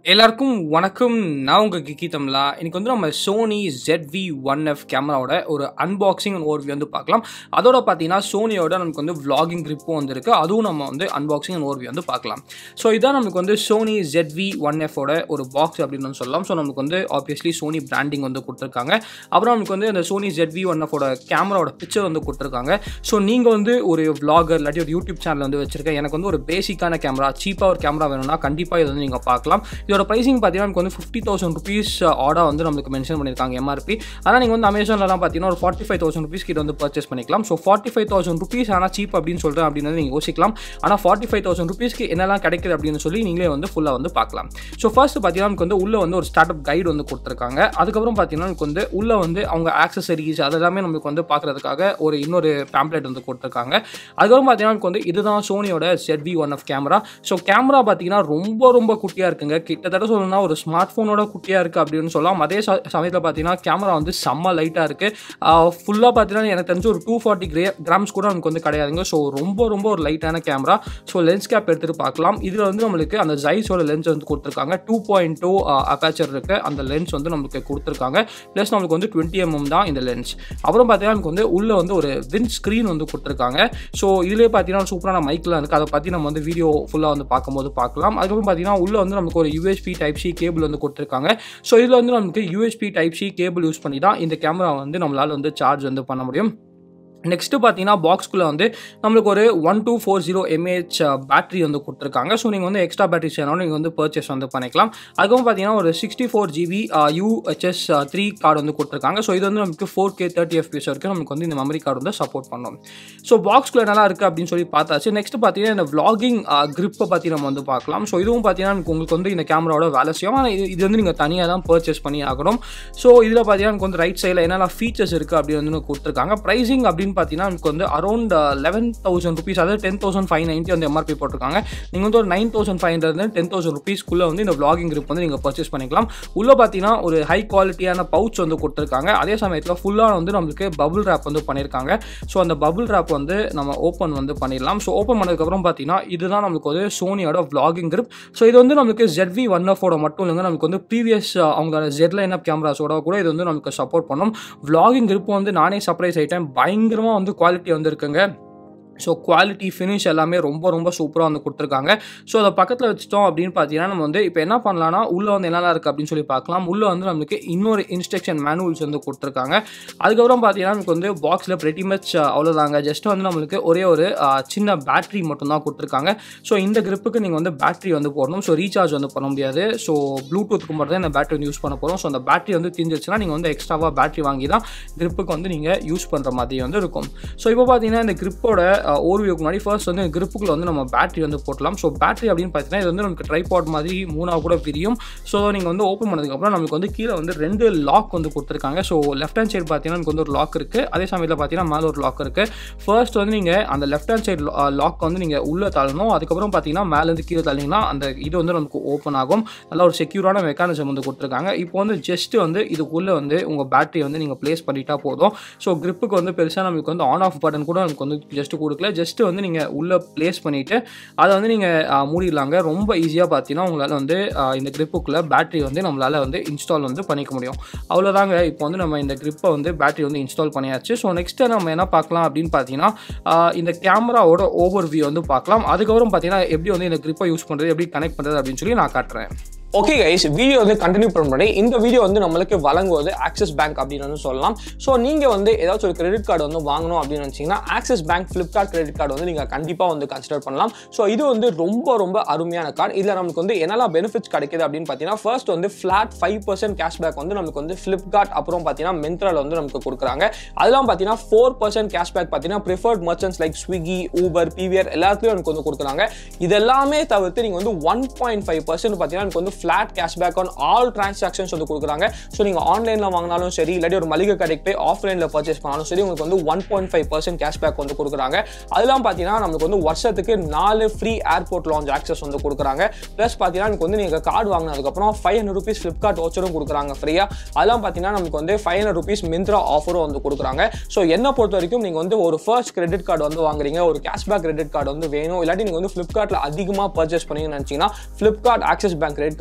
எல்லாருக்கும் வணக்கம் நான் உங்கள் கிக்கி தமிழா இன்னைக்கு வந்து நம்ம சோனி ZV ஒன் எஃப் கேமராவோட ஒரு அன்பாக்சிங் அண்ட் ஓர்வியூ வந்து பார்க்கலாம் அதோட பார்த்தீங்கன்னா சோனியோட நமக்கு வந்து vlogging gripும் வந்திருக்கு அதுவும் நம்ம வந்து அன்பாக்சிங் அண்ட் ஓர்வியூ வந்து பார்க்கலாம் ஸோ இதான் நமக்கு வந்து சோனி ZV ஒன் எஃபோட ஒரு பாக்ஸ் அப்படின்னு வந்து சொல்லலாம் ஸோ நமக்கு வந்து ஆப்வியஸ்லி சோனி பிராண்டிங் வந்து கொடுத்துருக்காங்க அப்புறம் நமக்கு வந்து அந்த சோனி ZV ஒன் எஃபோட கேமராவோட பிக்சர் வந்து கொடுத்துருக்காங்க ஸோ நீங்கள் வந்து ஒரு vlogger இல்லாட்டி ஒரு யூடியூப் சேனல் வந்து வச்சிருக்கேன் எனக்கு வந்து ஒரு பேசிக்கான கேமரா சீப்பாக ஒரு கேமரா வேணும்னா கண்டிப்பாக இது வந்து நீங்கள் பார்க்கலாம் இதோட ப்ரைஸிங் பார்த்தீங்கன்னா நமக்கு வந்து ஃபிஃப்டி தௌசண்ட் ருபீஸ் ஆர்டர் வந்து நம்மளுக்கு மென்ஷன் பண்ணியிருக்காங்க எம்ஆர்பி ஆனால் நீங்கள் வந்து அமேசான்லலாம் பார்த்தீங்கன்னா ஒரு ஃபார்ட்டி ஃபைவ் தௌசண்ட் ருபீஸ் கிட்ட வந்து பர்ச்சேஸ் பண்ணிக்கலாம் so forty five thousand rupees ஆனால் சீப் அப்படின்னு சொல்கிறேன் அப்படின்னு வந்து நீங்கள் யோசிக்கலாம் ஆனால் ஃபார்ட்டி ஃபைவ் தௌசண்ட் ருபீஸ்க்கு என்னெல்லாம் கிடைக்குது அப்படின்னு சொல்லி நீங்களே வந்து ஃபுல்லாக வந்து பார்க்கலாம் ஸோ ஃபர்ஸ்ட் பார்த்தீங்கன்னா நமக்கு வந்து உள்ள வந்து ஒரு ஸ்டார்ட் அப் கைடு வந்து கொடுத்துருக்காங்க அதுக்கப்புறம் பார்த்தீங்கன்னா நமக்கு வந்து உள்ள வந்து அவங்க ஆக்சசரிஸ் அதெல்லாமே நம்மளுக்கு வந்து பார்க்குறதுக்காக ஒரு இன்னொரு பேம்ப்ளெட் வந்து கொடுத்துருக்காங்க அதுக்கப்புறம் பார்த்தீங்கன்னா நமக்கு வந்து இதுதான் சோனியோட ZV one F camera so camera பார்த்தீங்கன்னா ரொம்ப ரொம்ப குட்டியாக இருக்குங்க கிட்டத்தட்ட சொல்லணும்னா ஒரு ஸ்மார்ட் ஃபோனோட குட்டியாக இருக்குது அப்படின்னு சொல்லலாம் அதே ச சமயத்தில் பார்த்தீங்கன்னா கேமரா வந்து செம்ம லைட்டாக இருக்குது ஃபுல்லாக பார்த்தீங்கன்னா எனக்கு தெரிஞ்சு ஒரு டூ ஃபார்ட்டி கிரே கிராம்ஸ் கூட நமக்கு வந்து கிடையாதுங்க ஸோ ரொம்ப ரொம்ப ஒரு லைட்டான கேமரா ஸோ லென்ஸ் கேப் எடுத்துகிட்டு பார்க்கலாம் இதில் வந்து நம்மளுக்கு அந்த ஜைஸோட லென்ஸ் வந்து கொடுத்துருக்காங்க டூ பாயிண்ட் டூ அப்பாச்சர் இருக்குது அந்த லென்ஸ் வந்து நம்மளுக்கு கொடுத்துருக்காங்க ப்ளஸ் நம்மளுக்கு வந்து டுவெண்ட்டி எம்எம் தான் இந்த லென்ஸ் அப்புறம் பார்த்தீங்கன்னா நமக்கு வந்து உள்ளே வந்து ஒரு வின் ஸ்க்ரீன் வந்து கொடுத்துருக்காங்க ஸோ இதிலே பார்த்தீங்கன்னா சூப்பரான மைக்கில் இருக்குது அதை பற்றி நம்ம வந்து வீடியோ ஃபுல்லாக வந்து பார்க்கும்போது பார்க்கலாம் அதுக்கப்புறம் பார்த்தீங்கன்னா உள்ளே வந்து நமக்கு ஒரு யூஎஸ்பி டைப் சி கேபிள் வந்து கொடுத்துருக்காங்க ஸோ இதில் வந்து நமக்கு USB type C cable use பண்ணி தான் இந்த கேமரா வந்து நம்மளால் வந்து சார்ஜ் வந்து பண்ண முடியும் நெக்ஸ்ட்டு பார்த்தீங்கன்னா பாக்ஸ்குள்ளே வந்து நம்மளுக்கு ஒரு one two four zero mAh battery வந்து கொடுத்துருக்காங்க ஸோ நீங்கள் வந்து எக்ஸ்ட்ரா பேட்டரி சேனலும் நீங்கள் வந்து பர்ச்சேஸ் வந்து பண்ணிக்கலாம் அதுக்கப்புறம் பார்த்தீங்கன்னா ஒரு sixty four GB UHS three card வந்து கொடுத்துருக்காங்க ஸோ இது வந்து நமக்கு ஃபோர் கே தேர்ட்டி எஃபிஎஸ் வரைக்கும் நமக்கு வந்து இந்த மெமரி கார்டு வந்து சப்போர்ட் பண்ணும் ஸோ பாக்ஸ்குள்ளே நல்லா இருக்குது அப்படின்னு சொல்லி பார்த்தாச்சு நெக்ஸ்ட் பார்த்தீங்கன்னா இந்த vlogging grip-அ பற்றி நம்ம வந்து பார்க்கலாம் ஸோ இதுவும் பார்த்தீங்கன்னா நமக்கு உங்களுக்கு வந்து இந்த கேமராவோட வேலை செய்யும் ஆனால் இது இது வந்து நீங்கள் தனியாக தான் பர்ச்சேஸ் பண்ணி ஆகணும் ஸோ இதில் பார்த்தீங்கன்னா நமக்கு வந்து ரைட் சைடில் என்னென்ன ஃபீச்சர்ஸ் இருக்குது அப்படின்னு வந்து கொடுத்துருக்காங்க ப்ரைஸிங் அப்படின்னு பார்த்தீங்கன்னா நமக்கு வந்து அரௌண்ட் லெவன் தௌசண்ட் ருபீஸ் அதாவது டென் தௌசண்ட் ஃபைவ் நைன்ட்டி வந்து எம்ஆர்பி போட்டிருக்காங்க நீங்கள் வந்து ஒரு nine thousand five hundred ten thousand ருபீஸ்க்குள்ளே வந்து இந்த vlogging grip வந்து நீங்கள் பர்ச்சேஸ் பண்ணிக்கலாம் உள்ளே பார்த்தீங்கன்னா ஒரு ஹை குவாலிட்டியான பவுச் வந்து கொடுத்துருக்காங்க அதே சமயத்தில் ஃபுல்லாக வந்து நம்மளுக்கு பபுள் ரேப் வந்து பண்ணியிருக்காங்க ஸோ அந்த பபுள் ரேப் வந்து நம்ம ஓப்பன் வந்து பண்ணிடலாம் ஸோ ஓப்பன் பண்ணதுக்கப்புறம் பார்த்தீங்கன்னா இதுதான் நமக்கு வந்து சோனியோட vlogging grip ஸோ இது வந்து நமக்கு ZV ஒன் எஃபோட மட்டும் இல்லைங்க நமக்கு வந்து ப்ரீவியஸ் அவங்களோட ஜெட் லைன் அப் கேமராஸோட கூட இது வந்து நமக்கு சப்போர்ட் பண்ணும் vlogging grip வந்து நானே சர்ப்ரைஸ் ஆகிட்டேன் பயங்கரமாக வந்து குவாலிட்டி வந்து இருக்குங்க ஸோ குவாலிட்டி ஃபினிஷ் எல்லாமே ரொம்ப ரொம்ப சூப்பராக வந்து கொடுத்துருக்காங்க ஸோ அதை பக்கத்தில் வச்சுட்டோம் அப்படின்னு பார்த்தீங்கன்னா நம்ம வந்து இப்போ என்ன பண்ணலாம்னா உள்ளே வந்து என்னெல்லாம் இருக்குது அப்படின்னு சொல்லி பார்க்கலாம் உள்ளே வந்து நம்மளுக்கு இன்னொரு இன்ஸ்ட்ரக்ஷன் மேனுவல்ஸ் வந்து கொடுத்துருக்காங்க அதுக்கப்புறம் பார்த்தீங்கன்னா நமக்கு வந்து பாக்ஸில் pretty மச் அவ்வளோதாங்க ஜஸ்ட் வந்து நம்மளுக்கு ஒரே ஒரு அஹ், சின்ன பேட்டரி மட்டும்தான் கொடுத்துருக்காங்க ஸோ இந்த கிரிப்புக்கு நீங்கள் வந்து பேட்டரி வந்து போடணும் ஸோ ரீசார்ஜ் வந்து பண்ண முடியாது ஸோ ப்ளூடூத்துக்கு மட்டும் தான் இந்த பேட்டரி வந்து யூஸ் பண்ண போகிறோம் ஸோ அந்த பேட்டரி வந்து தீர்ந்துச்சுன்னா நீங்கள் வந்து எக்ஸ்ட்ராவாக பேட்டரி வாங்கி தான் கிரிப்புக்கு வந்து நீங்கள் யூஸ் பண்ணுற மாதிரி வந்து இருக்கும் ஸோ இப்போ பார்த்தீங்கன்னா இந்த கிரிப்போட ஓர்வியூக்கு முன்னாடி ஃபர்ஸ்ட் வந்து கிரிப்புக்குள்ள வந்து நம்ம பேட்டரி வந்து போட்டலாம் ஸோ பேட்டரி அப்படின்னு பார்த்தீங்கன்னா இது வந்து நமக்கு ட்ரைபாட் மாதிரி மூணாக கூட பிரியும் ஸோ நீங்கள் வந்து ஓப்பன் பண்ணதுக்கப்புறம் நமக்கு வந்து கீழே வந்து ரெண்டு லாக் வந்து கொடுத்துருக்காங்க ஸோ லெஃப்ட் ஹேண்ட் சைடு பார்த்தீங்கன்னா நமக்கு வந்து ஒரு லாக் இருக்குது அதே சமயத்தில் பார்த்தீங்கன்னா மேலே ஒரு லாக் இருக்குது ஃபர்ஸ்ட் வந்து நீங்கள் அந்த லெஃப்ட் ஹேண்ட் சைடு லாக் வந்து நீங்கள் உள்ளே தள்ளணும் அதுக்கப்புறம் பார்த்தீங்கன்னா மேலேருந்து கீழே தள்ளிங்கன்னா அந்த இது வந்து நமக்கு ஓப்பன் ஆகும் நல்ல ஒரு செக்யூரான மெக்கானிசம் வந்து கொடுத்துருக்காங்க இப்போ வந்து ஜஸ்ட் வந்து இதுக்குள்ளே வந்து உங்கள் பேட்டரி வந்து நீங்கள் ப்ளேஸ் பண்ணிட்டா போதும் ஸோ கிரிப்புக்கு வந்து பெருசாக நமக்கு வந்து ஆன் ஆஃப் பட்டன் கூட நமக்கு வந்து ஜஸ்ட் கொடுக்கல ஜஸ்ட் வந்து நீங்கள் உள்ளே ப்ளேஸ் பண்ணிவிட்டு அதை வந்து நீங்கள் மூடிடலாங்க ரொம்ப ஈஸியாக பார்த்தீங்கன்னா உங்களால் வந்து ஆஹ், இந்த கிரிப்புக்குள்ளே பேட்டரி வந்து நம்மளால் வந்து இன்ஸ்டால் வந்து பண்ணிக்க முடியும் அவ்வளோதாங்க இப்போ வந்து நம்ம இந்த கிரிப்பை வந்து பேட்டரி வந்து இன்ஸ்டால் பண்ணியாச்சு ஸோ நெக்ஸ்ட்டு நம்ம என்ன பார்க்கலாம் அப்படின்னு பார்த்தீங்கன்னா ஆஹ், இந்த கேமராவோட ஓவர் வியூ வந்து பார்க்கலாம் அதுக்கப்புறம் பார்த்தீங்கன்னா எப்படி வந்து இந்த கிரிப்பை யூஸ் பண்ணுறது எப்படி கனெக்ட் பண்ணுறது அப்படின்னு சொல்லி நான் காட்டுறேன் ஓகே கைஸ் வீடியோ வந்து கண்டினியூ பண்ண முன்னாடி இந்த வீடியோ வந்து நம்மளுக்கு வழங்குவது ஆக்சிஸ் பேங்க் அப்படின்னு வந்து சொல்லலாம் ஸோ நீங்கள் வந்து ஏதாச்சும் ஒரு கிரெடிட் கார்டு வந்து வாங்கணும் அப்படின்னு நினச்சிங்கன்னா Axis bank Flipkart credit card வந்து நீங்கள் கண்டிப்பாக வந்து கன்சிடர் பண்ணலாம் ஸோ இது வந்து ரொம்ப ரொம்ப அருமையான கார்டு இதில் நமக்கு வந்து என்னெல்லாம் பெனிஃபிட்ஸ் கிடைக்குது அப்படின்னு பார்த்தீங்கன்னா ஃபர்ஸ்ட் வந்து ஃப்ளாட் ஃபைவ் பர்சன்ட் கேஷ்பேக் வந்து நமக்கு வந்து ஃப்ளிப்கார்ட் அப்புறம் பார்த்தீங்கன்னா மிந்த்ரால வந்து நமக்கு கொடுக்குறாங்க அதெல்லாம் பார்த்தீங்கன்னா ஃபோர் பர்சன்ட் கேஷ்பேக் பார்த்தீங்கன்னா preferred merchants like Swiggy Uber PVR எல்லாத்துலையும் எனக்கு வந்து கொடுக்குறாங்க இதெல்லாமே தவிர்த்து நீங்கள் வந்து ஒன் பாயிண்ட் ஃபைவ் பர்சன்ட் பார்த்தீங்கன்னா எனக்கு வந்து flat cashback on all transactions வந்து கொடுக்குறாங்க ஸோ நீங்கள் ஆன்லைனில் வாங்கினாலும் சரி இல்லாட்டி ஒரு மளிகை கடைக்கு போய் ஆஃப்லைனில் பர்ச்சேஸ் பண்ணாலும் சரி உங்களுக்கு வந்து one point five percent cashback வந்து கொடுக்குறாங்க அதெல்லாம் பார்த்தீங்கன்னா நமக்கு வந்து வருஷத்துக்கு நாலு ஃப்ரீ ஏர்போர்ட் லான்ச் ஆக்சஸ் வந்து கொடுக்குறாங்க ப்ளஸ் பார்த்தீங்கன்னா எனக்கு வந்து நீங்கள் கார்டு வாங்கினதுக்கப்புறம் ஃபைவ் ஹண்ட்ரட் ருபீஸ் ஃப்ளிப்கார்ட் வச்சரும் கொடுக்குறாங்க ஃப்ரீயாக அதெல்லாம் பார்த்தீங்கன்னா நமக்கு வந்து ஃபைவ் ஹண்ட்ரட் ருபீஸ் மிந்த்ரா ஆஃபரும் வந்து கொடுக்குறாங்க ஸோ என்ன பொறுத்த வரைக்கும் நீங்கள் வந்து ஒரு ஃபர்ஸ்ட் கிரெடிட் கார்டு வந்து வாங்குறீங்க ஒரு கேஷ்பேக் கிரெடிட் கார்டு வந்து வேணும் இல்லாட்டி நீங்கள் வந்து ஃப்ளிப்கார்ட்டில் அதிகமாக பர்ச்சேஸ் பண்ணீங்கன்னு நினச்சிங்கன்னா Flipkart Axis bank credit card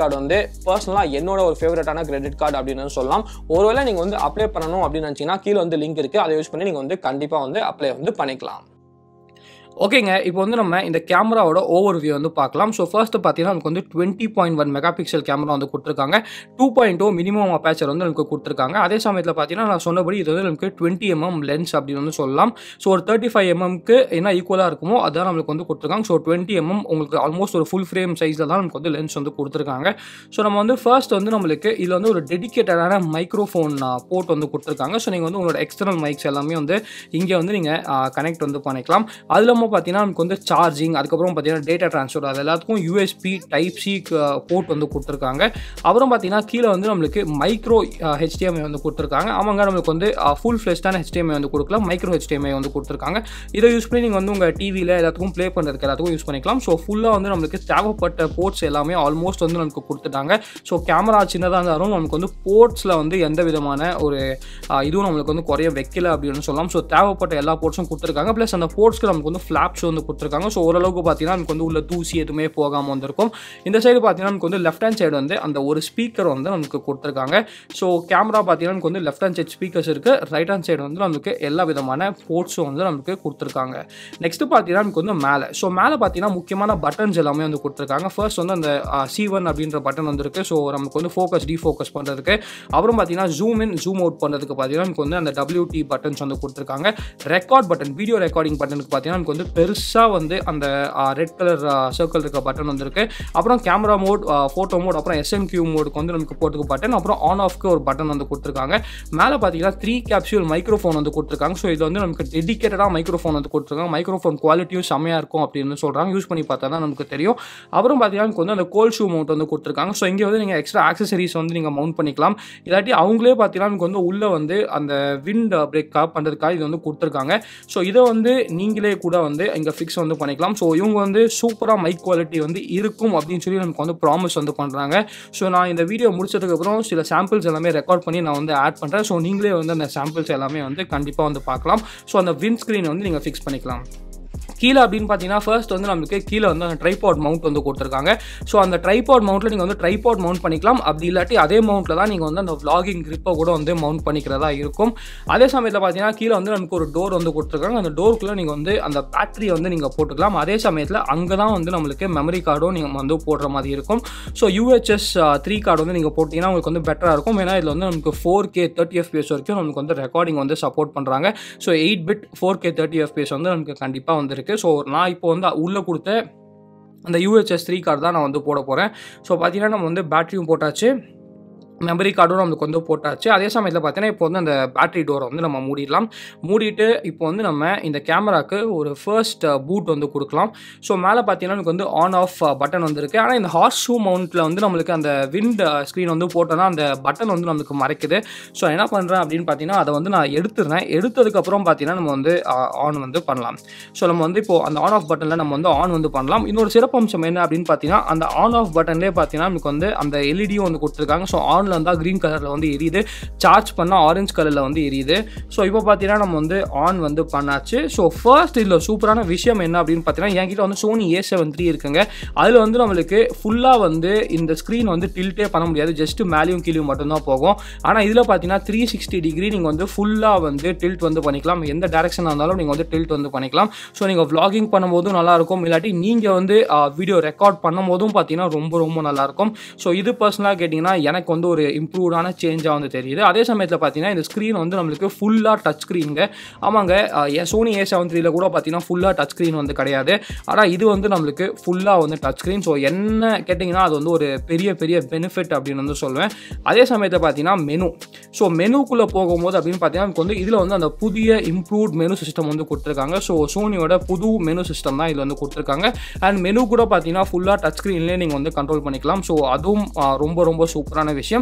card வந்து பர்சனலாக என்னோட ஒரு ஃபேவரட்டான கிரெடிட் கார்டு அப்படின்னு சொல்லலாம் ஒருவேளை நீங்கள் வந்து அப்ளை பண்ணணும் அப்படின்னு நினச்சிங்கன்னா கீழே வந்து லிங்க் இருக்குது அதை யூஸ் பண்ணி நீங்கள் வந்து கண்டிப்பாக வந்து அப்ளை வந்து பண்ணிக்கலாம் ஓகேங்க இப்போ வந்து நம்ம இந்த கேமராவோட ஓவர் வியூ வந்து பார்க்கலாம் ஸோ ஃபர்ஸ்ட் பார்த்தீங்கன்னா நமக்கு வந்து twenty point one megapixel camera வந்து கொடுத்துருக்காங்க two point two minimum aperture வந்து நமக்கு கொடுத்துருக்காங்க அதே சமயத்தில் பார்த்தீங்கன்னா நான் சொன்னபடி இது வந்து நமக்கு டுவெண்ட்டி எம்எம் லென்ஸ் அப்படின்னு வந்து சொல்லலாம் ஸோ ஒரு தேர்ட்டி ஃபைவ் எம்எம்க்கு என்ன ஈக்குவலாக இருக்குமோ அதான் நம்மளுக்கு வந்து கொடுத்துருக்காங்க ஸோ டுவெண்ட்டி எம்எம் உங்களுக்கு ஆல்மோஸ்ட் ஒரு ஃபுல் ஃப்ரேம் சைஸில் தான் நமக்கு வந்து லென்ஸ் வந்து கொடுத்துருக்காங்க ஸோ நம்ம வந்து ஃபர்ஸ்ட் வந்து நம்மளுக்கு இதில் வந்து ஒரு டெடிக்கேட்டடான மைக்ரோஃபோன் போர்ட் வந்து கொடுத்துருக்காங்க ஸோ நீங்கள் வந்து உங்களோட எக்ஸ்டர்னல் மைக்ஸ் எல்லாமே வந்து இங்கே வந்து நீங்கள் கனெக்ட் வந்து பண்ணிக்கலாம் அது இல்லாமல் பார்த்தீங்கன்னா நமக்கு வந்து சார்ஜிங் அதுக்கப்புறம் பார்த்தீங்கன்னா டேட்டா ட்ரான்ஸ்ஃபர் அது எல்லாத்துக்கும் யூஎஸ்பி டைப் சி போர்ட் வந்து கொடுத்துருக்காங்க அப்புறம் பார்த்தீங்கன்னா கீழே வந்து நம்மளுக்கு மைக்ரோ ஹெச்டிஎம்ஐ வந்து கொடுத்துருக்காங்க அவங்க நம்மளுக்கு வந்து ஃபுல் ஃப்ளெஷ்டான ஹெச்டிஎம்ஐ வந்து கொடுக்கலாம் மைக்ரோ ஹெச்டிஎம்ஐ வந்து கொடுத்துருக்காங்க இதை யூஸ் பண்ணி நீங்கள் வந்து உங்கள் டிவியில் எல்லாத்துக்கும் ப்ளே பண்ணுறதுக்கு எல்லாத்துக்கும் யூஸ் பண்ணிக்கலாம் ஸோ ஃபுல்லாக வந்து நம்மளுக்கு தேவைப்பட்ட போர்ட்ஸ் எல்லாமே ஆல்மோஸ்ட் வந்து நமக்கு கொடுத்துட்டாங்க ஸோ கேமரா சின்னதாக இருந்தாலும் நமக்கு வந்து போர்ட்ஸில் வந்து எந்த விதமான ஒரு இதுவும் நம்மளுக்கு வந்து குறைய வைக்கல அப்படின்னு சொல்லலாம் ஸோ தேவைப்பட்ட எல்லா போர்ட்ஸும் கொடுத்துருக்காங்க ப்ளஸ் அந்த போர்ட்ஸ்க்கு நமக்கு வந்து ஃப்ளாப்ஸ் வந்து கொடுத்துருக்காங்க ஸோ ஓரளவுக்கு பார்த்தீங்கன்னா நமக்கு வந்து உள்ள தூசி எதுவுமே போகாமல் வந்திருக்கும் இந்த சைடு பார்த்தீங்கன்னா நமக்கு வந்து லெஃப்ட் ஹேண்ட் சைடு வந்து அந்த ஒரு ஸ்பீக்கர் வந்து நமக்கு கொடுத்துருக்காங்க ஸோ கேமரா பார்த்தீங்கன்னா நமக்கு வந்து லெஃப்ட் ஹேண்ட் சைட் ஸ்பீக்கர்ஸ் இருக்குது ரைட் ஹேண்ட் சைடு வந்து நமக்கு எல்லா விதமான போர்ட்ஸும் வந்து நமக்கு கொடுத்துருக்காங்க நெக்ஸ்ட் பார்த்தீங்கன்னா நமக்கு வந்து மேலே ஸோ மேலே பார்த்தீங்கன்னா முக்கியமான பட்டன்ஸ் எல்லாமே வந்து கொடுத்துருக்காங்க ஃபர்ஸ்ட் வந்து அந்த சி ஒன் அப்படின்ற பட்டன் வந்துருக்கு ஸோ நமக்கு வந்து ஃபோக்கஸ் டி ஃபோக்கஸ் பண்ணுறதுக்கு அப்புறம் பார்த்தீங்கன்னா ஜூம் இன் ஜூம் அவுட் பண்ணுறதுக்கு பார்த்தீங்கன்னா நமக்கு வந்து அந்த டபிள்யூடி பட்டன்ஸ் வந்து கொடுத்துருக்காங்க ரெக்கார்ட் பட்டன் வீடியோ ரெக்கார்டிங் பட்டனுக்கு பார்த்தீங்கன்னா நமக்கு வந்து பெருசாக வந்து அந்த ரெட் கலர் சர்க்கிள் இருக்க பட்டன் வந்துருக்கு அப்புறம் கேமரா மோட் ஃபோட்டோ மோட் அப்புறம் எஸ்என்கியூ மோடுக்கு வந்து நமக்கு போட்டுக்கு பட்டன் அப்புறம் ஆன் ஆஃப்க்கு ஒரு பட்டன் வந்து கொடுத்துருக்காங்க மேலே பார்த்தீங்கன்னா த்ரீ கேப்சூல் மைக்ரோஃபோன் வந்து கொடுத்துருக்காங்க ஸோ இது வந்து நமக்கு டெடிக்கேட்டடாக மைக்ரோஃபோன் வந்து கொடுத்துருக்காங்க மைக்ரோஃபோன் குவாலிட்டியும் செம்மையாக இருக்கும் அப்படின்னு சொல்கிறாங்க யூஸ் பண்ணி பார்த்தா தான் நமக்கு தெரியும் அப்புறம் பார்த்தீங்கன்னா நமக்கு வந்து அந்த கோல் ஷூ மவுண்ட் வந்து கொடுத்துருக்காங்க ஸோ இங்கே வந்து நீங்கள் எக்ஸ்ட்ரா ஆக்சசரிஸ் வந்து நீங்கள் மவுண்ட் பண்ணிக்கலாம் இல்லாட்டி அவங்களே பார்த்தீங்கன்னா நமக்கு வந்து உள்ளே வந்து அந்த விண்ட் பிரேக் பண்ணுறதுக்காக இது வந்து கொடுத்துருக்காங்க ஸோ இதை வந்து நீங்களே கூட வந்து இங்கே ஃபிக்ஸ் வந்து பண்ணிக்கலாம் ஸோ இவங்க வந்து சூப்பராக மைக் குவாலிட்டி வந்து இருக்கும் அப்படின்னு சொல்லி நமக்கு வந்து ப்ராமிஸ் வந்து பண்ணுறாங்க ஸோ நான் இந்த வீடியோ முடிச்சதுக்கப்புறம் சில சாம்பிள்ஸ் எல்லாமே ரெக்கார்ட் பண்ணி நான் வந்து ஆட் பண்ணுறேன் ஸோ நீங்களே வந்து அந்த சாம்பிள்ஸ் எல்லாமே வந்து கண்டிப்பாக வந்து பார்க்கலாம் ஸோ அந்த வின் ஸ்க்ரீன் வந்து நீங்கள் ஃபிக்ஸ் பண்ணிக்கலாம் கீழே அப்படின்னு பார்த்தீங்கன்னா ஃபர்ஸ்ட் வந்து நமக்கு கீழே வந்து அந்த ட்ரைபாட் மவுண்ட் வந்து கொடுத்துருக்காங்க ஸோ அந்த ட்ரைபாட் மவுண்ட்டில் நீங்கள் வந்து ட்ரைபாட் மவுண்ட் பண்ணிக்கலாம் அப்படி இல்லாட்டி அதே மவுண்ட்டில் தான் நீங்கள் வந்து அந்த vlogging grip-அ கூட வந்து மவுண்ட் பண்ணிக்கிறதா இருக்கும் அதே சமயத்தில் பார்த்தீங்கன்னா கீழே வந்து நமக்கு ஒரு டோர் வந்து கொடுத்துருக்காங்க அந்த டோருக்குள்ளே நீங்கள் வந்து அந்த பேட்டரி வந்து நீங்கள் போட்டுக்கலாம் அதே சமயத்தில் அங்கே தான் வந்து நம்மளுக்கு மெமரி கார்டும் நீங்கள் வந்து போடுற மாதிரி இருக்கும் ஸோ யூஹெச்எஸ் த்ரீ கார்டு வந்து நீங்கள் போட்டிங்கன்னா உங்களுக்கு வந்து பெட்டராக இருக்கும் ஏன்னா இதில் வந்து நமக்கு ஃபோர் கே தேர்ட்டி எஃபிஎஸ் வரைக்கும் நமக்கு வந்து ரெக்கார்டிங் வந்து சப்போர்ட் பண்ணுறாங்க so eight bit four K thirty FPS வந்து நமக்கு கண்டிப்பாக வந்திருக்கு ஸோ நான் இப்போ வந்து உள்ளே கொடுத்த அந்த யூஹெச்எஸ் த்ரீ கார்டு தான் நான் வந்து போட போகிறேன் ஸோ பார்த்தீங்கன்னா நம்ம வந்து பேட்டரியும் போட்டாச்சு மெமரி கார்டும் நம்மளுக்கு வந்து போட்டாச்சு அதே சமயத்தில் பார்த்தீங்கன்னா இப்போ வந்து அந்த பேட்டரி டோரை வந்து நம்ம மூடிடலாம் மூடிட்டு இப்போ வந்து நம்ம இந்த கேமராக்கு ஒரு ஃபர்ஸ்ட் பூட் வந்து கொடுக்கலாம் ஸோ மேலே பார்த்தீங்கன்னா நமக்கு வந்து ஆன் ஆஃப் பட்டன் வந்துருக்கு ஆனால் இந்த ஹார்ஸ் ஷூ மவுண்ட்டில் வந்து நம்மளுக்கு அந்த விண்ட் ஸ்க்ரீன் வந்து போட்டோன்னா அந்த பட்டன் வந்து நம்மளுக்கு மறைக்குது ஸோ என்ன பண்ணுறேன் அப்படின்னு பார்த்தீங்கன்னா அதை வந்து நான் எடுத்துடுறேன் எடுத்ததுக்கப்புறம் பார்த்தீங்கன்னா நம்ம வந்து ஆன் வந்து பண்ணலாம் ஸோ நம்ம வந்து இப்போ அந்த ஆன் ஆஃப் பட்டனில் நம்ம வந்து ஆன் வந்து பண்ணலாம் இன்னொரு சிறப்பம்சம் என்ன அப்படின்னு பார்த்தீங்கன்னா அந்த ஆன் ஆஃப் பட்டன்லேயே பார்த்தீங்கன்னா நமக்கு வந்து அந்த எல்இடியும் வந்து கொடுத்துருக்காங்க ஸோ ஆனில் இருந்தால் க்ரீன் கலரில் வந்து எரியுது சார்ஜ் பண்ணால் ஆரஞ்சு கலரில் வந்து எரியுது ஸோ இப்போ பார்த்தீங்கன்னா நம்ம வந்து ஆன் வந்து பண்ணாச்சு ஸோ ஃபர்ஸ்ட் இதில் சூப்பரான விஷயம் என்ன அப்படின்னு பார்த்தீங்கன்னா என்கிட்ட வந்து சோனி ஏ செவன் த்ரீ இருக்குங்க அதில் வந்து நம்மளுக்கு ஃபுல்லாக வந்து இந்த ஸ்க்ரீன் வந்து டில்ட்டே பண்ண முடியாது ஜஸ்ட் மேலேயும் கீழேயும் மட்டும்தான் போகும் ஆனால் இதில் பார்த்தீங்கன்னா த்ரீ சிக்ஸ்டி டிகிரி நீங்கள் வந்து ஃபுல்லாக வந்து டில்ட் வந்து பண்ணிக்கலாம் எந்த டேரக்ஷனாக இருந்தாலும் நீங்கள் வந்து டில்ட் வந்து பண்ணிக்கலாம் ஸோ நீங்கள் vlogging பண்ணும்போதும் நல்லாயிருக்கும் இல்லாட்டி நீங்கள் வந்து வீடியோ ரெக்கார்ட் பண்ணும் போதும் பார்த்தீங்கன்னா ரொம்ப ரொம்ப நல்லாயிருக்கும் ஸோ இது பர்சனலாக கேட்டிங்கன்னா எனக்கு வந்து ஒரு இம்ப்ரூவ்டான சேஞ்சாக வந்து தெரியுது அதே சமயத்தில் பார்த்தீங்கன்னா இந்த ஸ்க்ரீன் வந்து நம்மளுக்கு ஃபுல்லாக டச் ஸ்க்ரீனுங்க ஆமாங்க சோனி ஏ செவன் த்ரீல கூட பார்த்தீங்கன்னா ஃபுல்லாக டச் ஸ்க்ரீன் வந்து கிடையாது ஆனால் இது வந்து நம்மளுக்கு ஃபுல்லாக வந்து டச் ஸ்க்ரீன் ஸோ என்ன கேட்டிங்கன்னா அது வந்து ஒரு பெரிய பெரிய பெனிஃபிட் அப்படின்னு வந்து சொல்லுவேன் அதே சமயத்தில் பார்த்தீங்கன்னா மெனு ஸோ மெனுக்குள்ளே போகும்போது அப்படின்னு பார்த்தீங்கன்னா நமக்கு வந்து இதில் வந்து அந்த புதிய இம்ப்ரூவ்ட் மெனு சிஸ்டம் வந்து கொடுத்துருக்காங்க ஸோ சோனியோட புது மெனு சிஸ்டம் தான் இதில் வந்து கொடுத்துருக்காங்க அண்ட் மெனு கூட பார்த்தீங்கன்னா ஃபுல்லாக டச் ஸ்க்ரீன்லேயே நீங்கள் வந்து கண்ட்ரோல் பண்ணிக்கலாம் ஸோ அதுவும் ஆ, ரொம்ப ரொம்ப சூப்பரான விஷயம்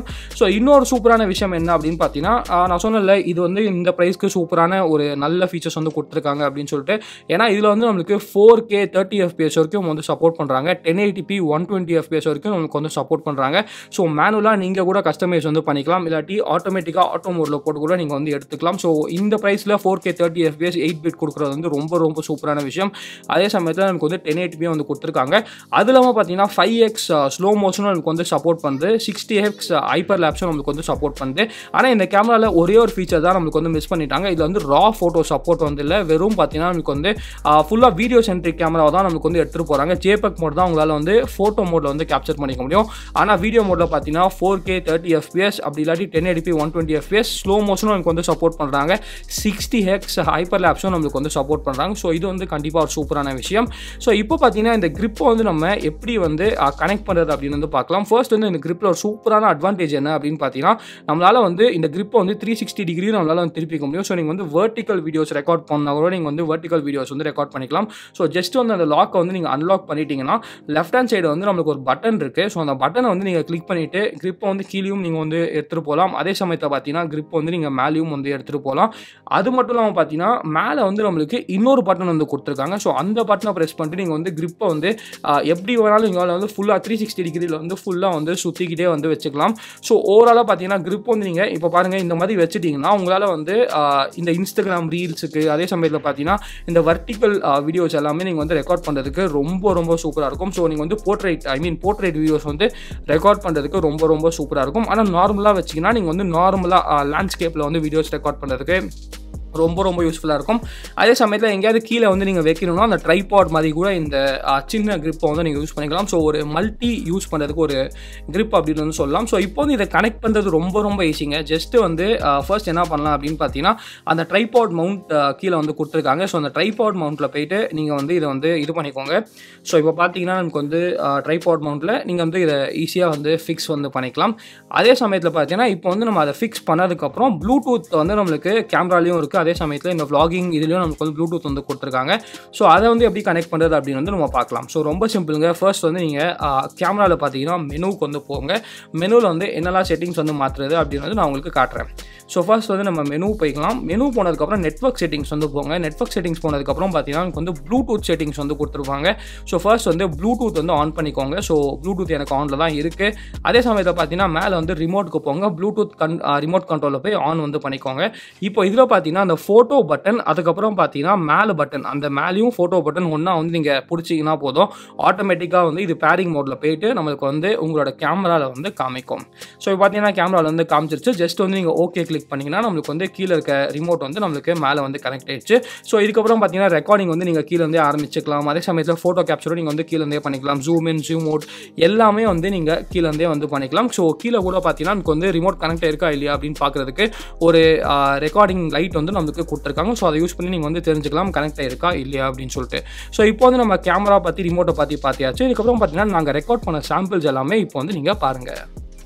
விஷயம் ஸோ இன்னொரு சூப்பரான விஷயம் என்ன அப்படின்னு பார்த்தீங்கன்னா ஆஹ் நான் சொன்னல இது வந்து இந்த ப்ரைஸ்க்கு சூப்பரான ஒரு நல்ல ஃபீச்சர்ஸ் வந்து கொடுத்துருக்காங்க அப்படின்னு சொல்லிட்டு ஏன்னா இதில் வந்து நம்மளுக்கு ஃபோர் கே தேர்ட்டி எஃபிஎஸ் வரைக்கும் வந்து சப்போர்ட் பண்ணுறாங்க ten eighty P one twenty FPS வரைக்கும் நமக்கு வந்து சப்போர்ட் பண்ணுறாங்க ஸோ மேனுவலாக நீங்கள் கூட கஸ்டமைஸ் வந்து பண்ணிக்கலாம் இல்லாட்டி ஆட்டோமேட்டிக்காக ஆட்டோ மோடில் போட்டு கூட நீங்கள் வந்து எடுத்துக்கலாம் ஸோ இந்த ப்ரைஸில் four K thirty FPS eight bit கொடுக்குறது வந்து ரொம்ப ரொம்ப சூப்பரான விஷயம் அதே சமயத்தில் நமக்கு வந்து டென் எயிட்டிபி வந்து கொடுத்துருக்காங்க அது இல்லாமல் பார்த்தீங்கன்னா ஃபைவ் எக்ஸ் ஸ்லோ மோஷனும் நமக்கு வந்து சப்போர்ட் பண்ணுது சிக்ஸ்டி எக்ஸ் ஹைப்பர் லேப்ஸும் நம்மளுக்கு வந்து சப்போர்ட் பண்ணுது ஆனால் இந்த கேமராவில் ஒரே ஒரு ஃபீச்சர் தான் நம்மளுக்கு வந்து மிஸ் பண்ணிட்டாங்க இதில் வந்து ரா ஃபோட்டோ சப்போர்ட் வந்து இல்லை வெறும் பார்த்தீங்கன்னா நமக்கு வந்து ஃபுல்லாக வீடியோ சென்ட்ரிக் கேமராவை தான் நமக்கு வந்து எடுத்துகிட்டு போகிறாங்க ஜேபக் மோட் தான் உங்களால் வந்து ஃபோட்டோ மோடில் வந்து கேப்சர் பண்ணிக்க முடியும் ஆனால் வீடியோ மோடில் பார்த்தீங்கன்னா ஃபோர் கே தேர்ட்டி எஃபிஎஸ் அப்படி இல்லாட்டி ten eighty P one twenty FPS slow மோஷனும் நமக்கு வந்து சப்போர்ட் பண்ணுறாங்க சிக்ஸ்டி ஹெக்ஸ் ஹைப்பர் லேப்ஸும் நம்மளுக்கு வந்து சப்போர்ட் பண்ணுறாங்க ஸோ இது வந்து கண்டிப்பாக ஒரு சூப்பரான விஷயம் ஸோ இப்போ பார்த்தீங்கன்னா இந்த grip வந்து நம்ம எப்படி வந்து கனெக்ட் பண்ணுறது அப்படின்னு வந்து பார்க்கலாம் ஃபர்ஸ்ட் வந்து இந்த gripல ஒரு சூப்பரான அட்வான்டேஜ் என்ன அப்படின்னு பார்த்தீங்கன்னா நம்மளால் வந்து இந்த grip வந்து த்ரீ சிக்ஸ்டி டிகிரி நம்மளால் வந்து திருப்பிக்க முடியும் ஸோ நீங்கள் வந்து வெர்டிக்கல் வீடியோஸ் ரெக்கார்ட் பண்ணால் கூட நீங்கள் வந்து வெர்டிக்கல் வீடியோஸ் வந்து ரெக்கார்ட் பண்ணிக்கலாம் ஸோ ஜஸ்ட் வந்து அந்த லாக்கை வந்து நீங்கள் அன்லாக் பண்ணிட்டீங்கன்னா லெஃப்ட் ஹேண்ட் சைடு வந்து நம்மளுக்கு ஒரு பட்டன் இருக்குது ஸோ அந்த பட்டனை வந்து நீங்கள் கிளிக் பண்ணிவிட்டு grip வந்து கீழேயும் நீங்கள் வந்து எடுத்துகிட்டு போகலாம் அதே சமயத்தில் பார்த்தீங்கன்னா grip வந்து நீங்கள் மேலேயும் வந்து எடுத்துகிட்டு போகலாம் அது மட்டும் இல்லாமல் பார்த்தீங்கன்னா மேலே வந்து நம்மளுக்கு இன்னொரு பட்டன் வந்து கொடுத்துருக்காங்க ஸோ அந்த பட்டனை ப்ரெஸ் பண்ணிட்டு நீங்கள் வந்து grip-அ வந்து ஆஹ், எப்படி வேணாலும் உங்களால் வந்து ஃபுல்லாக த்ரீ சிக்ஸ்டி டிகிரியில் வந்து ஃபுல்லாக வந்து சுற்றிக்கிட்டே வந்து வச்சுக்கலாம் ஸோ ஓவராலாக பார்த்தீங்கன்னா grip வந்து நீங்கள் இப்போ பாருங்கள் இந்த மாதிரி வச்சுட்டிங்கன்னா உங்களால் வந்து ஆஹ், இந்த இன்ஸ்டாகிராம் ரீல்ஸுக்கு அதே சமயத்தில் பார்த்தீங்கன்னா இந்த வர்டிக்கல் வீடியோஸ் எல்லாமே நீங்கள் வந்து ரெக்கார்ட் பண்ணுறதுக்கு ரொம்ப ரொம்ப சூப்பராக இருக்கும் ஸோ நீங்கள் வந்து portrait I mean portrait videos வந்து ரெக்கார்ட் பண்ணுறதுக்கு ரொம்ப ரொம்ப சூப்பராக இருக்கும் ஆனால் நார்மலாக வச்சிங்கன்னா நீங்கள் வந்து நார்மலாக லேண்ட்ஸ்கேப்பில் வந்து வீடியோஸ் ரெக்கார்ட் பண்ணுறதுக்கு ரொம்ப ரொம்ப யூஸ்ஃபுல்லாக இருக்கும் அதே சமயத்தில் எங்கேயாவது கீழே வந்து நீங்கள் வைக்கணும்னா அந்த ட்ரைபாட் மாதிரி கூட இந்த ஆ, சின்ன grip-அ வந்து நீங்கள் யூஸ் பண்ணிக்கலாம் ஸோ ஒரு மல்டி யூஸ் பண்ணுறதுக்கு ஒரு grip அப்படின்னு வந்து சொல்லலாம் ஸோ இப்போ வந்து இதை கனெக்ட் பண்ணுறது ரொம்ப ரொம்ப ஈஸிங்க ஜஸ்ட் வந்து ஃபர்ஸ்ட் என்ன பண்ணலாம் அப்படின்னு பார்த்தீங்கன்னா அந்த ட்ரைபாட் மவுண்ட் கீழே வந்து கொடுத்துருக்காங்க ஸோ அந்த ட்ரைபாட் மவுண்ட்டில் போயிட்டு நீங்கள் வந்து இதை வந்து இது பண்ணிக்கோங்க ஸோ இப்போ பார்த்தீங்கன்னா நமக்கு வந்து ட்ரைபாட் மவுண்ட்டில் நீங்கள் வந்து இதை ஈஸியாக வந்து ஃபிக்ஸ் வந்து பண்ணிக்கலாம் அதே சமயத்தில் பார்த்தீங்கன்னா இப்போ வந்து நம்ம அதை ஃபிக்ஸ் பண்ணதுக்கப்புறம் ப்ளூடூத் வந்து நம்மளுக்கு கேமராலையும் இருக்குது அதே சமயத்தில் இந்த vlogging இதுலேயும் நமக்கு வந்து ப்ளூடூத் வந்து கொடுத்துருக்காங்க ஸோ அதை வந்து எப்படி கனெக்ட் பண்ணுறது அப்படின்னு வந்து நம்ம பார்க்கலாம் ஸோ ரொம்ப சிம்பிளுங்க ஃபர்ஸ்ட் வந்து நீங்கள் கேமராவில் பார்த்தீங்கன்னா மெனுவுக்கு வந்து போங்க மெனுவில் வந்து என்னெல்லாம் செட்டிங்ஸ் வந்து மாற்றுறது அப்படின்னு வந்து நான் உங்களுக்கு காட்டுறேன் ஸோ ஃபர்ஸ்ட் வந்து நம்ம மெனு போய்க்கலாம் மெனு போனதுக்கப்புறம் நெட்வொர்க் செட்டிங்ஸ் வந்து போங்க நெட்வொர்க் செட்டிங்ஸ் போனதுக்கப்புறம் பார்த்தீங்கன்னா எனக்கு வந்து ப்ளூடூத் செட்டிங்ஸ் வந்து கொடுத்துருப்பாங்க ஸோ ஃபர்ஸ்ட் வந்து ப்ளூடூத் வந்து ஆன் பண்ணிக்கோங்க ஸோ ப்ளூடூத் எனக்கு ஆனில் தான் இருக்குது அதே சமயத்தில் பார்த்தீங்கன்னா மேலே வந்து ரிமோட்டுக்கு போங்க ப்ளூடூத் கன் ரிமோட் கண்ட்ரோலில் போய் ஆன் வந்து பண்ணிக்கோங்க இப்போ இதில் பார்த்தீங்கன்னா அந்த ஃபோட்டோ பட்டன் அதுக்கப்புறம் பார்த்தீங்கன்னா மேலே பட்டன் அந்த மேலேயும் ஃபோட்டோ பட்டன் ஒன்றா வந்து நீங்கள் பிடிச்சிங்கன்னா போதும் ஆட்டோமேட்டிக்காக வந்து இது பேரிங் மோடில் போயிட்டு நம்மளுக்கு வந்து உங்களோட கேமராவில் வந்து காமிக்கும் ஸோ இப்போ பார்த்தீங்கன்னா கேமராவில் வந்து காமிச்சிருச்சு ஜஸ்ட் வந்து நீங்கள் ஓகே கிளிக் பண்ணிங்கன்னா நம்மளுக்கு வந்து கீழே இருக்க ரிமோட் வந்து நம்மளுக்கு மேலே வந்து கனெக்ட் ஆயிடுச்சு ஸோ இதுக்கப்புறம் பார்த்தீங்கன்னா ரெக்கார்டிங் வந்து நீங்கள் கீழே இருந்தே ஆரம்பிச்சுக்கலாம் அதே சமயத்தில் ஃபோட்டோ கேப்சரும் நீங்கள் வந்து கீழே இருந்தே பண்ணிக்கலாம் ஜூம் இன் ஜூம் அவுட் எல்லாமே வந்து நீங்கள் கீழே இருந்தே வந்து பண்ணிக்கலாம் ஸோ கீழே கூட பார்த்தீங்கன்னா நமக்கு வந்து ரிமோட் கனெக்ட் ஆயிருக்கா இல்லையா அப்படின்னு பார்க்குறதுக்கு ஒரு ரெக்கார்டிங் லைட் வந்து நமக்கு கொடுத்துருக்காங்க ஸோ அதை யூஸ் பண்ணி நீங்கள் வந்து தெரிஞ்சுக்கலாம் கனெக்ட் ஆயிருக்கா இல்லையா அப்படின்னு சொல்லிட்டு ஸோ இப்போ வந்து நம்ம கேமரா பற்றி ரிமோட்டை பற்றி பார்த்தியாச்சு இதுக்கப்புறம் பார்த்தீங்கன்னா நாங்கள் ரெக்கார்ட் பண்ண சாம்பிள்ஸ் எல்லாமே இப்போ வந்து நீங்கள் பாருங்கள்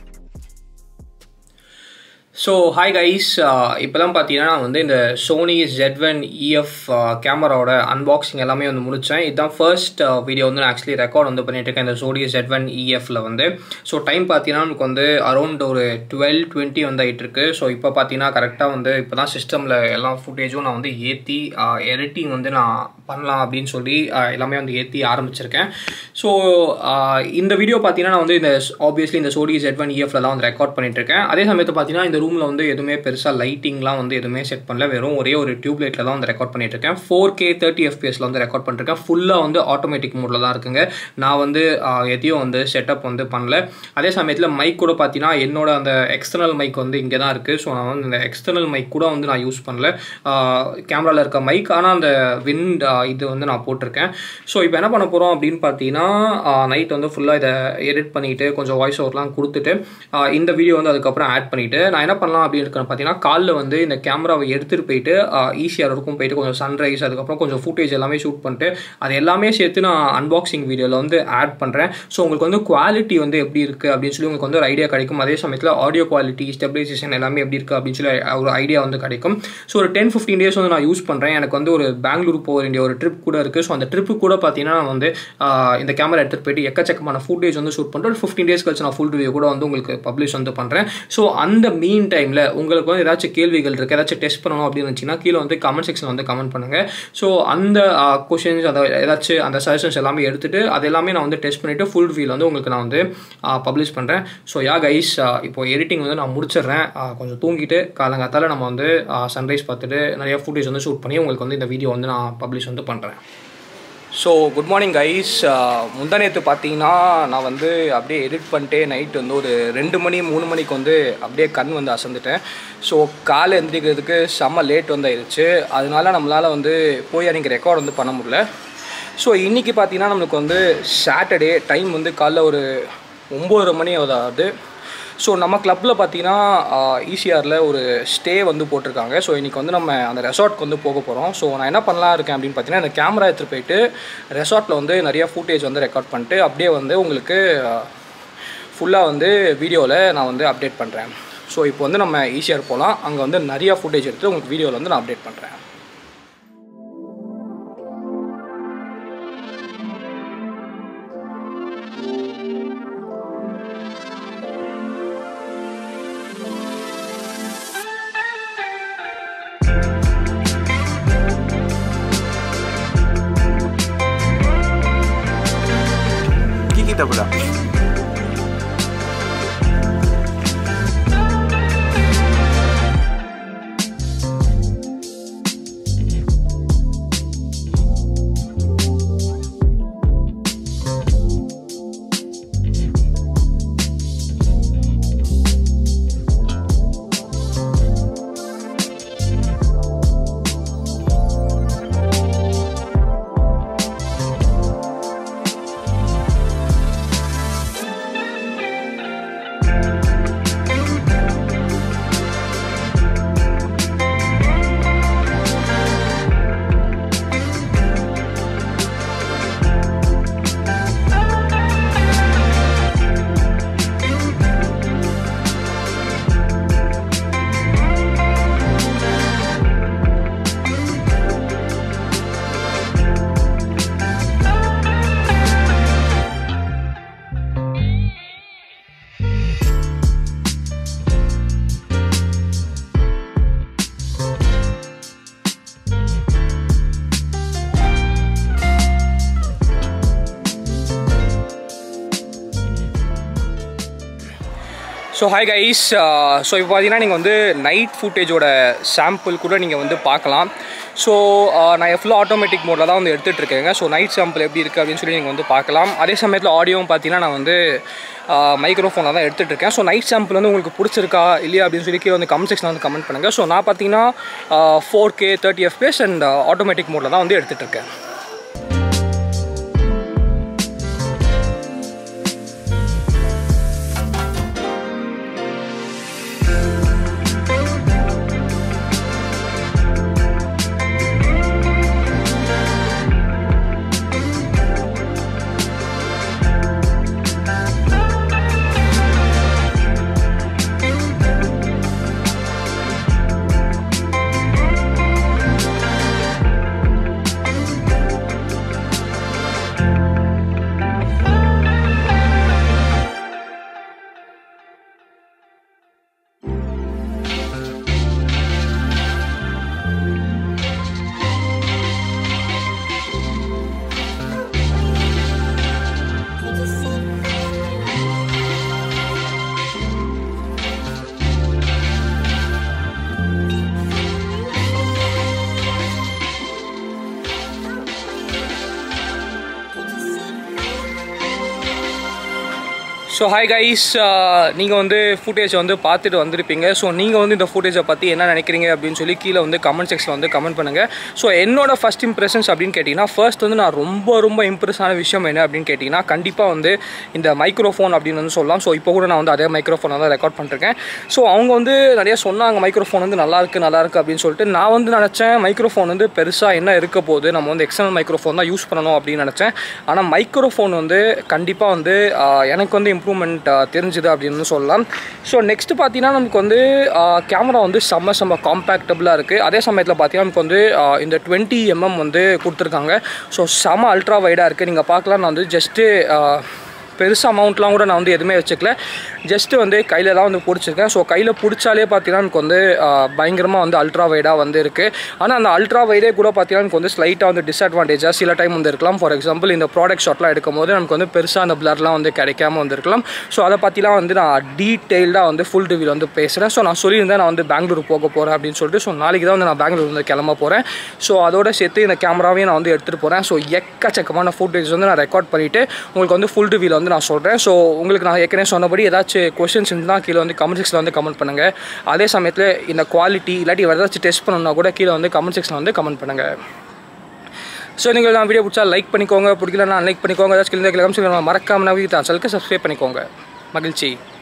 ஸோ ஹாய் கைஸ் இப்போலாம் பார்த்தீங்கன்னா நான் வந்து இந்த சோனி ஜெட்வன் இஎஃப் கேமராவோட அன்பாக்சிங் எல்லாமே வந்து முடித்தேன் இதுதான் ஃபர்ஸ்ட் வீடியோ வந்து நான் ஆக்சுவலி ரெக்கார்ட் வந்து பண்ணிட்டு இருக்கேன் இந்த சோனி ஜெட்வன் இஎஃப்ல வந்து ஸோ டைம் பார்த்தீங்கன்னா நமக்கு வந்து அரௌண்ட் ஒரு டுவெல் டுவெண்ட்டி வந்து ஆகிட்டு இருக்கு ஸோ இப்போ பார்த்தீங்கன்னா கரெக்டாக வந்து இப்போ தான் சிஸ்டமில் எல்லா ஃபுட்டேஜும் நான் வந்து ஏற்றி எடிட்டிங் வந்து நான் பண்ணலாம் அப்படின்னு சொல்லி ஆஹ், எல்லாமே வந்து ஏற்றி ஆரம்பிச்சிருக்கேன் ஸோ இந்த வீடியோ பார்த்தீங்கன்னா நான் வந்து இந்த ஆப்வியஸ்லி இந்த சோடி ஜெட் ஒன் இஎஃப்ல தான் வந்து ரெக்கார்ட் பண்ணிட்டு இருக்கேன் அதே சமயத்தில் பார்த்தீங்கன்னா இந்த ரூமில் வந்து எதுவுமே பெருசாக லைட்டிங்லாம் வந்து எதுவுமே செட் பண்ணல வெறும் ஒரே ஒரு டியூப் லைட்டில் தான் வந்து ரெக்கார்ட் பண்ணிட்டு இருக்கேன் ஃபோர் கே தேர்ட்டி எஃபிஎஸ்ல வந்து ரெக்கார்ட் பண்ணிருக்கேன் ஃபுல்லாக வந்து ஆட்டோமேட்டிக் மோடில் தான் இருக்குங்க நான் வந்து ஆஹ், எதையும் வந்து செட்டப் வந்து பண்ணல அதே சமயத்தில் மைக் கூட பார்த்தீங்கன்னா என்னோட அந்த எக்ஸ்டர்னல் மைக் வந்து இங்கே தான் இருக்குது ஸோ நான் வந்து இந்த எக்ஸ்டர்னல் மைக் கூட வந்து நான் யூஸ் பண்ணல கேமராவில் இருக்க மைக் ஆனால் அந்த விண்ட் இது வந்து நான் போட்டிருக்கேன் ஸோ இப்போ என்ன பண்ண போகிறோம் அப்படின்னு பார்த்தீங்கன்னா நைட் வந்து ஃபுல்லாக இதை எடிட் பண்ணிட்டு கொஞ்சம் வாய்ஸ் ஓவர்லாம் கொடுத்துட்டு ஆஹ் இந்த வீடியோ வந்து அதுக்கப்புறம் ஆட் பண்ணிவிட்டு நான் என்ன பண்ணலாம் அப்படின்னு இருக்கேன் பார்த்தீங்கன்னா காலில் வந்து இந்த கேமராவை எடுத்துகிட்டு போயிட்டு ஈஸியாக இருக்கும் போயிட்டு கொஞ்சம் சன்ரைஸ் அதுக்கப்புறம் கொஞ்சம் ஃபுட்டேஜ் எல்லாமே ஷூட் பண்ணிட்டு அது எல்லாமே சேர்த்து நான் அன்பாக்சிங் வீடியோவில் வந்து ஆட் பண்ணுறேன் ஸோ உங்களுக்கு வந்து குவாலிட்டி வந்து எப்படி இருக்குது அப்படின்னு சொல்லி உங்களுக்கு வந்து ஒரு ஐடியா கிடைக்கும் அதே சமயத்தில் ஆடியோ குவாலிட்டி ஸ்டெபிலைசேஷன் எல்லாமே எப்படி இருக்குது அப்படின்னு சொல்லி ஒரு ஐடியா வந்து கிடைக்கும் ஸோ ஒரு டென் ஃபிஃப்டீன் டேஸ் வந்து நான் யூஸ் பண்ணுறேன் எனக்கு வந்து ஒரு பெங்களூர் போக வேண்டிய ஒரு ட்ரிப் கூட இருக்குது ஸோ அந்த ட்ரிப்பு கூட பார்த்தீங்கன்னா நான் வந்து ஆஹ், இந்த கேமரா எடுத்துகிட்டு போயிட்டு எக்கச்சக்கமான ஃபுட்டேஜ் வந்து ஷூட் பண்ணிட்டு ஒரு ஃபிஃப்டீன் டேஸ் கழிச்சு நான் ஃபுல் ரிவ்யூ கூட வந்து உங்களுக்கு பப்ளிஷ் வந்து பண்ணுறேன் ஸோ அந்த மீன் டைமில் உங்களுக்கு வந்து ஏதாச்சும் கேள்விகள் இருக்குது ஏதாச்சும் டெஸ்ட் பண்ணணும் அப்படின்னு இருந்துச்சுன்னா கீழே வந்து கமெண்ட் செக்ஷன் வந்து கமெண்ட் பண்ணுங்கள் ஸோ அந்த கொஷின்ஸ் அதை ஏதாச்சும் அந்த சஜஷன்ஸ் எல்லாமே எடுத்துகிட்டு அது எல்லாமே நான் வந்து டெஸ்ட் பண்ணிவிட்டு ஃபுல் ரிவ்யூவில் வந்து உங்களுக்கு நான் வந்து பப்ளிஷ் பண்ணுறேன் ஸோ யா கைஸ் இப்போ எடிட்டிங் வந்து நான் முடிச்சிடுறேன் ஆஹ், கொஞ்சம் தூங்கிட்டு காலங்காத்தால நம்ம வந்து சன்ரைஸ் பார்த்துட்டு நிறைய ஃபுட்டேஜ் வந்து ஷூட் பண்ணி உங்களுக்கு வந்து இந்த வீடியோ வந்து நான் பப்ளிஷ் வந்து பண்ணுறேன் ஸோ குட் மார்னிங் கைஸ் முந்தா நேற்று பார்த்தீங்கன்னா நான் வந்து அப்படியே எடிட் பண்ணிட்டே நைட் வந்து ஒரு ரெண்டு மணி மூணு மணிக்கு வந்து அப்படியே கண் வந்து அசந்துட்டேன் ஸோ காலை எந்திரிக்கிறதுக்கு செம்ம லேட் வந்து ஆயிடுச்சு அதனால நம்மளால் வந்து போய் அன்றைக்கி ரெக்கார்ட் வந்து பண்ண முடியல ஸோ இன்றைக்கி பார்த்தீங்கன்னா நம்மளுக்கு வந்து சாட்டர்டே டைம் வந்து காலைல ஒரு ஒம்பது மணி ஆகுது ஸோ நம்ம கிளப்பில் பார்த்தீங்கன்னா ஈசிஆரில் ஒரு ஸ்டே வந்து போட்டிருக்காங்க ஸோ இன்றைக்கி வந்து நம்ம அந்த ரெசார்ட்க்கு வந்து போக போகிறோம் ஸோ நான் என்ன பண்ணலாம் இருக்கேன் அப்படின்னு பார்த்தீங்கன்னா இந்த கேமரா எடுத்துகிட்டு போயிட்டு ரெசார்ட்டில் வந்து நிறைய ஃபுட்டேஜ் வந்து ரெக்கார்ட் பண்ணிட்டு அப்படியே வந்து உங்களுக்கு ஃபுல்லாக வந்து வீடியோவில் நான் வந்து அப்டேட் பண்ணுறேன் ஸோ இப்போ வந்து நம்ம ஈஸியாக போகலாம் அங்கே வந்து நிறைய ஃபுட்டேஜ் எடுத்து உங்களுக்கு வீடியோவில் வந்து நான் அப்டேட் பண்ணுறேன் Kikita pula. So hi guys so இப்போ பார்த்தீங்கன்னா நீங்கள் வந்து நைட் ஃபுட்டேஜோட சாம்பிள் கூட நீங்கள் வந்து பார்க்கலாம் ஸோ நான் ஃபுல்லாக ஆட்டோமேட்டிக் மோடில் தான் வந்து எடுத்துகிட்டு இருக்கேங்க ஸோ நைட் சாம்பிள் எப்படி இருக்குது அப்படின்னு சொல்லி நீங்கள் வந்து பார்க்கலாம் அதே சமயத்தில் ஆடியோவும் பார்த்தீங்கன்னா நான் வந்து மைக்ரோஃபோனில் தான் எடுத்துகிட்டு இருக்கேன் ஸோ நைட் சாம்பிள் வந்து உங்களுக்கு பிடிச்சிருக்கா இல்லையா அப்படின்னு சொல்லி கீழே வந்து கமெண்ட் செக்ஷனில் வந்து கமெண்ட் பண்ணுங்கள் ஸோ நான் பார்த்தீங்கன்னா four K thirty FPS and automatic மோடில் தான் வந்து எடுத்துகிட்டு இருக்கேன் ஸோ ஹாய் கைஸ் நீங்கள் வந்து ஃபுட்டேஜை வந்து பார்த்துட்டு வந்திருப்பீங்க ஸோ நீங்கள் வந்து இந்த ஃபுட்டேஜை பற்றி என்ன நினைக்கிறீங்க அப்படின்னு சொல்லி கீழே வந்து கமெண்ட் செக்ஷனில் வந்து கமெண்ட் பண்ணுங்கள் ஸோ என்னோட ஃபஸ்ட் இம்ப்ரெஷன்ஸ் அப்படின்னு கேட்டிங்கன்னா ஃபர்ஸ்ட் வந்து நான் ரொம்ப ரொம்ப இம்ப்ரெஸ் ஆன விஷயம் என்ன அப்படின்னு கேட்டிங்கன்னா கண்டிப்பாக வந்து இந்த மைக்ரோஃபோன் அப்படின்னு வந்து சொல்லலாம் ஸோ இப்போ கூட நான் வந்து அதே மைக்ரோஃபோனை தான் ரெக்கார்ட் பண்ணிருக்கேன் ஸோ அவங்க வந்து நிறைய சொன்னாங்க மைக்ரோஃபோன் வந்து நல்லா இருக்கு நல்லா இருக்கு அப்படின்னு சொல்லிட்டு நான் வந்து நினச்சேன் மைக்ரோஃபோன் வந்து பெருசாக என்ன இருக்க போகுது நம்ம வந்து எக்ஸ்டர்னல் மைக்ரோஃபோன் தான் யூஸ் பண்ணணும் அப்படின்னு நினச்சேன் ஆனால் மைக்ரோஃபோன் வந்து கண்டிப்பாக வந்து ஆஹ், எனக்கு வந்து இம்ப்ரூவ்மெண்ட் தெரிஞ்சுது அப்படின்னு சொல்லலாம் ஸோ நெக்ஸ்ட் பார்த்தீங்கன்னா நமக்கு வந்து கேமரா வந்து செம்ம செம்ம காம்பேக்டபுளாக இருக்குது அதே சமயத்தில் பார்த்தீங்கன்னா நமக்கு வந்து ஆஹ், இந்த டுவெண்ட்டி எம்எம் வந்து கொடுத்துருக்காங்க ஸோ செம அல்ட்ரா வைடாக இருக்குது நீங்கள் பார்க்கலாம் நான் வந்து ஜஸ்ட்டு பெருசு அமௌண்ட்லாம் கூட நான் வந்து எதுவுமே வச்சுக்கல ஜஸ்ட்டு வந்து கையில் தான் வந்து பிடிச்சிருக்கேன் ஸோ கையில் பிடிச்சாலே பார்த்தீங்கன்னா எனக்கு வந்து பயங்கரமாக வந்து அல்ட்ரா வைடாக வந்து இருக்குது ஆனால் அந்த அல்ட்ரா வைடே கூட பார்த்தீங்கன்னா எனக்கு வந்து ஸ்லைட்டாக வந்து டிஸ்அட்வான்டேஜாக சில டைம் வந்து இருக்கலாம் ஃபார் எக்ஸாம்பிள் இந்த ப்ராடக்ட் ஷாட்லாம் எடுக்கும் போது நமக்கு வந்து பெருசாக அந்த பிளர்லாம் வந்து கிடைக்காம வந்திருக்கலாம் ஸோ அதை பற்றிலாம் வந்து நான் டீட்டெயில்டாக வந்து ஃபுல் ரிவ்யூ வந்து பேசுகிறேன் ஸோ நான் சொல்லியிருந்தேன் நான் வந்து பெங்களூர் போக போகிறேன் அப்படின்னு சொல்லிட்டு ஸோ நாளைக்கு தான் வந்து நான் பெங்களூர் வந்து கிளம்ப போகிறேன் ஸோ அதோட சேர்த்து இந்த கேமராவையும் நான் வந்து எடுத்துகிட்டு போகிறேன் ஸோ எக்கச்சக்கமான ஃபுட்டேஜ் வந்து நான் ரெக்கார்ட் பண்ணிவிட்டு உங்களுக்கு வந்து ஃபுல் ரிவ்யூவில் வந்து நான் சொல்கிறேன் ஸோ உங்களுக்கு நான் ஏற்கனவே சொன்னபடி ஏதாச்சும் கொஷின்ஸ் இருந்தால் கீழே வந்து கமெண்ட் செக்ஷனில் வந்து கமெண்ட் பண்ணுங்கள் அதே சமயத்தில் இந்த குவாலிட்டி இல்லாட்டி வேறு ஏதாச்சும் டெஸ்ட் பண்ணணும்னா கூட கீழே வந்து கமெண்ட் செக்ஷனில் வந்து கமெண்ட் பண்ணுங்கள் ஸோ நீங்கள் நான் வீடியோ பிடிச்சா லைக் பண்ணிக்கோங்க பிடிக்கலன்னா லைக் பண்ணிக்கோங்க ஏதாச்சும் கீழே கமெண்ட் மறக்காம நான் வீட்டு சேனலுக்கு சப்ஸ்கிரைப் பண்ணிக்கோங்க மகிழ்ச்சி